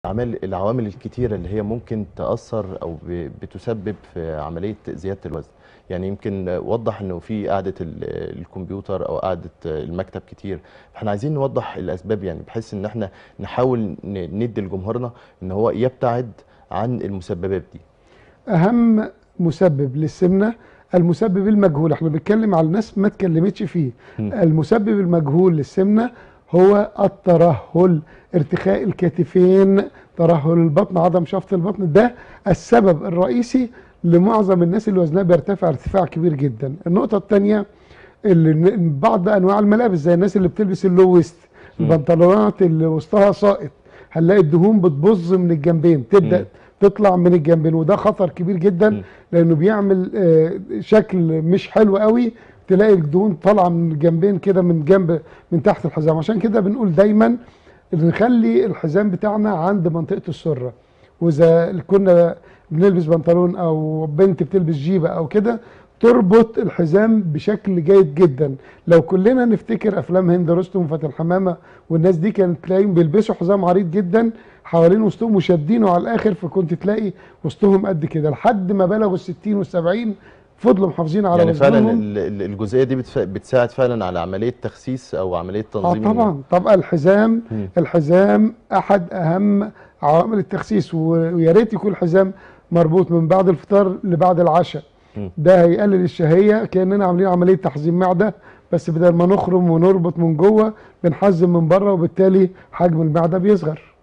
العوامل العوامل الكتيرة اللي هي ممكن تأثر أو ب- بتسبب في عملية زيادة الوزن يعني يمكن وضح انه في قعدة ال- الكمبيوتر او قعدة المكتب كتير فاحنا عايزين نوضح الاسباب يعني بحيث ان احنا نحاول ن- ندي لجمهورنا ان هو يبتعد عن المسببات دي اهم مسبب للسمنه المسبب المجهول احنا بنتكلم على الناس ما اتكلمتش فيه مم. المسبب المجهول للسمنه هو الترهل ارتخاء الكتفين ترهل البطن عدم شفط البطن ده السبب الرئيسي لمعظم الناس اللي وزنها بيرتفع ارتفاع كبير جدا النقطه الثانيه اللي بعض انواع الملابس زي الناس اللي بتلبس اللو ويست مم. البنطلونات اللي وسطها ساقط هنلاقي الدهون بتبظ من الجنبين تبدا مم. تطلع من الجنبين وده خطر كبير جدا مم. لانه بيعمل آه، شكل مش حلو قوي تلاقي الدهون طالعه من الجنبين كده من جنب من تحت الحزام عشان كده بنقول دايما نخلي الحزام بتاعنا عند منطقه السره واذا كنا بنلبس بنطلون او بنت بتلبس جيبه او كده تربط الحزام بشكل جيد جدا لو كلنا نفتكر افلام هند رستم وفاتن حمامه والناس دي كانت تلاقيهم بيلبسوا حزام عريض جدا حوالين وسطهم وشادينه على الاخر فكنت تلاقي وسطهم قد كده لحد ما بلغوا ال 60 وال 70 فضلوا محافظين على يعني فعلا وزنهم ال- ال- الجزئية دي بتف- بتساعد فعلا على عملية تخسيس او عملية اه تنظيم طبعا طبعا الحزام مم. الحزام احد اهم عوامل التخسيس و- ويا ريت يكون الحزام مربوط من بعد الفطار لبعد العشاء مم. ده هيقلل الشهيه كاننا عاملين عمليه تحزيم معده بس بدل ما نخرم ونربط من جوه بنحزم من بره وبالتالي حجم المعده بيصغر